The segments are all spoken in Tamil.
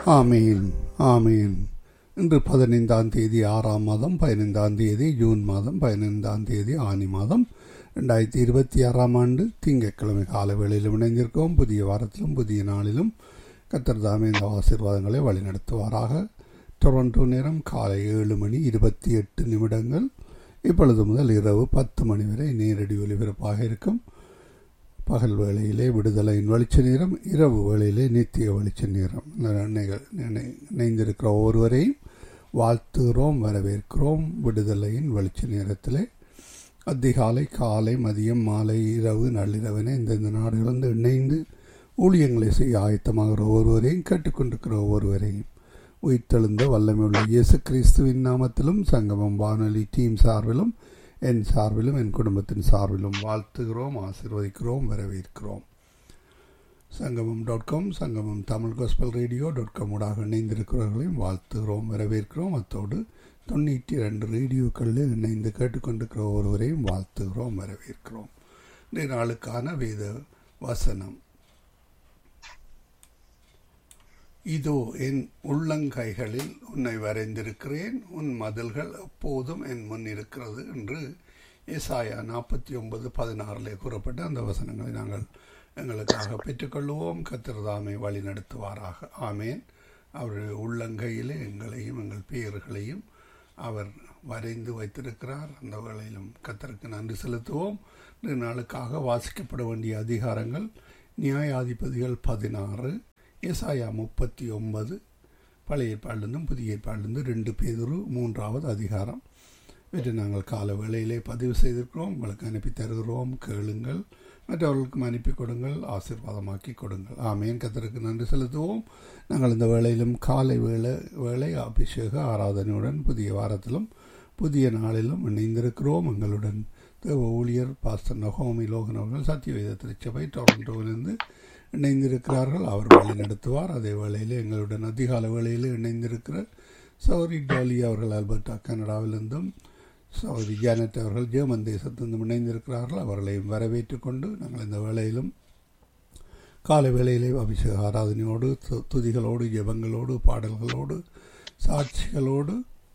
ஆமீன் ஆமீன் இன்று பதினைந்தாம் தேதி ஆறாம் மாதம் பதினைந்தாம் தேதி ஜூன் மாதம் பதினைந்தாம் தேதி ஆனி மாதம் ரெண்டாயிரத்தி இருபத்தி ஆறாம் ஆண்டு திங்கட்கிழமை கால வேளையிலும் இணைந்திருக்கோம் புதிய வாரத்திலும் புதிய நாளிலும் கத்தர் தாமே இந்த ஆசீர்வாதங்களை வழிநடத்துவாராக டொரண்டோ நேரம் காலை ஏழு மணி இருபத்தி எட்டு நிமிடங்கள் இப்பொழுது முதல் இரவு பத்து மணி வரை நேரடி ஒலிபரப்பாக இருக்கும் பகல் வேளையிலே விடுதலையின் வெளிச்ச நேரம் இரவு வேளையிலே நித்திய வெளிச்ச நேரம் இந்த நினை- நினை- இணைந்திருக்கிற ஒவ்வொருவரையும் வாழ்த்துகிறோம் வரவேற்கிறோம் விடுதலையின் வெளிச்ச நேரத்திலே அதிகாலை காலை மதியம் மாலை இரவு நள்ளிரவென இந்தந்த நாடுகளிலிருந்து இணைந்து ஊழியங்களை செய்ய ஆயத்தமாகிற ஒவ்வொருவரையும் கேட்டுக்கொண்டிருக்கிற ஒவ்வொருவரையும் உயிர்த்தெழுந்த வல்லமையுள்ள இயேசு கிறிஸ்துவின் நாமத்திலும் சங்கமம் வானொலி டீம் சார்பிலும் என் சார்பிலும் என் குடும்பத்தின் சார்பிலும் வாழ்த்துகிறோம் ஆசீர்வதிக்கிறோம் வரவேற்கிறோம் சங்கமம் dot com Sangamam Tamil gospel radio dot com ஊடாக இணைந்திருக்கிறவர்களையும் வாழ்த்துகிறோம் வரவேற்கிறோம் அத்தோடு தொண்ணூற்றி ரெண்டு ரேடியோக்களில் இணைந்து கேட்டுக்கொண்டிருக்கிற ஒருவரையும் வாழ்த்துகிறோம் வரவேற்கிறோம் இன்றைய நாளுக்கான வேத வசனம் இதோ என் உள்ளங்கைகளில் உன்னை வரைந்திருக்கிறேன் உன் மதில்கள் எப்போதும் என் முன் இருக்கிறது என்று ஏசாயா நாற்பத்தி ஒன்பது பதினாறிலே கூறப்பட்ட அந்த வசனங்களை நாங்கள் எங்களுக்காக பெற்றுக்கொள்வோம் கத்திரதாமை வழி நடத்துவாராக ஆமேன் அவருடைய உள்ளங்கையிலே எங்களையும் எங்கள் பெயர்களையும் அவர் வரைந்து வைத்திருக்கிறார் அந்த வேளையிலும் கத்தருக்கு நன்றி செலுத்துவோம் இந்த நாளுக்காக வாசிக்கப்பட வேண்டிய அதிகாரங்கள் நியாயாதிபதிகள் பதினாறு ஏசாயா முப்பத்தி ஒன்பது பழைய ஏற்பாடிலிருந்தும் புதிய ஏற்பாடிலிருந்து ரெண்டு பேதுரு மூன்றாவது அதிகாரம் இவற்றை நாங்கள் கால வேளையிலே பதிவு செய்திருக்கிறோம் உங்களுக்கு அனுப்பி தருகிறோம் கேளுங்கள் மற்றவர்களுக்கும் அனுப்பி கொடுங்கள் ஆசீர்வாதமாக்கி கொடுங்கள் ஆமேன் கத்தருக்கு நன்றி செலுத்துவோம் நாங்கள் இந்த வேளையிலும் காலை வேளை வேளை அபிஷேக ஆராதனையுடன் புதிய வாரத்திலும் புதிய நாளிலும் இணைந்திருக்கிறோம் எங்களுடன் தேவ ஊழியர் பாஸ்டர் நகோமி லோகன் அவர்கள் சத்தியவேத திருச்சபை டொரண்டோவிலிருந்து இணைந்திருக்கிறார்கள் அவர் வழி நடத்துவார் அதே வேளையில் எங்களுடன் அதிகால வேளையில் இணைந்திருக்கிற சௌரி டாலி அவர்கள் ஆல்பர்டா கனடாவிலிருந்தும் சௌரி ஜானட் அவர்கள் ஜெர்மன் தேசத்திலிருந்தும் இணைந்திருக்கிறார்கள் அவர்களையும் வரவேற்றுக் கொண்டு நாங்கள் இந்த வேளையிலும் காலை வேளையிலே அபிஷேக ஆராதனையோடு து- துதிகளோடு ஜெபங்களோடு பாடல்களோடு சாட்சிகளோடு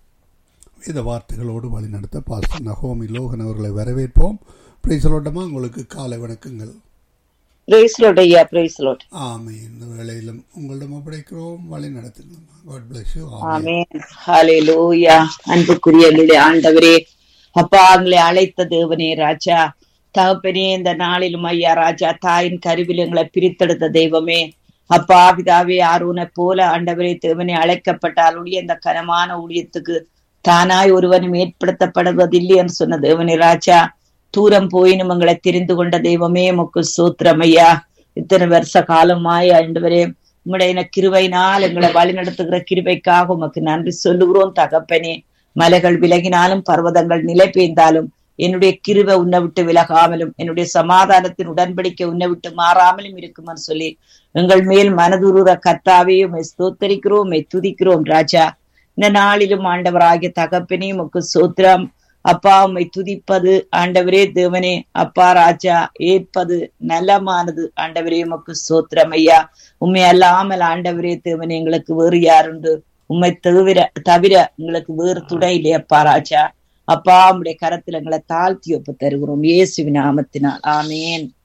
வேத வார்த்தைகளோடு வழிநடத்த பாஸ்டர் நகோமி லோகன் அவர்களை வரவேற்போம் பிரைசலோட்டமாக உங்களுக்கு காலை வணக்கங்கள் பிரைஸ் லார்ட் ஐயா பிரைஸ் லார்ட் ஆமே இந்த வேளையிலும் உங்களிடம் ஒப்படைக்கிறோம் வழி நடத்துங்களா காட் பிளஸ் யூ ஆமே ஆமென் ஹalleluya அன்புக்குரிய எங்களுடைய ஆண்டவரே அப்பா எங்களை அழைத்த தேவனே ராஜா தகப்பனே இந்த நாளிலும் ஐயா ராஜா தாயின் கருவில் எங்களை பிரித்தெடுத்த தெய்வமே அப்பா பிதாவே ஆர்வனை போல ஆண்டவரே தேவனே அழைக்கப்பட்டால் ஒழிய இந்த கனமான ஊழியத்துக்கு தானாய் ஒருவனும் ஏற்படுத்தப்படுவதில்லை என்று சொன்ன தேவனே ராஜா தூரம் போயினும் எங்களை தெரிந்து கொண்ட தெய்வமே முக்கு சூத்திரம் ஐயா இத்தனை வருஷ காலமாய் ஆண்டவரே உம்முடைய கிருபையினால் எங்களை வழி நடத்துகிற கிருபைக்காக உமக்கு நன்றி சொல்லுகிறோம் தகப்பனே மலைகள் விலகினாலும் பர்வதங்கள் நிலை பெய்ந்தாலும் என்னுடைய கிருபை உன்னை விட்டு விலகாமலும் என்னுடைய சமாதானத்தின் உடன்படிக்கை உன்னை விட்டு மாறாமலும் இருக்குமென்னு சொல்லி எங்கள் மேல் மனதுருற கர்த்தாவே உம்மை ஸ்தோத்தரிக்கிறோம் உம்மை துதிக்கிறோம் ராஜா இந்த நாளிலும் ஆண்டவராகிய தகப்பனே உமக்கு சோத்திரம் அப்பா உம்மை துதிப்பது ஆண்டவரே தேவனே அப்பா ராஜா ஏற்பது நலமானது ஆண்டவரே உமக்கு சோத்திரம் ஐயா உண்மை அல்லாமல் ஆண்டவரே தேவனே எங்களுக்கு வேறு யாருண்டு உண்மை தவிர தவிர எங்களுக்கு வேறு துணை இல்லையப்பா ராஜா அப்பா உம்முடைய கரத்துல எங்களை தாழ்த்தி ஒப்பு தருகிறோம் இயேசுவின் நாமத்தினால் ஆமேன்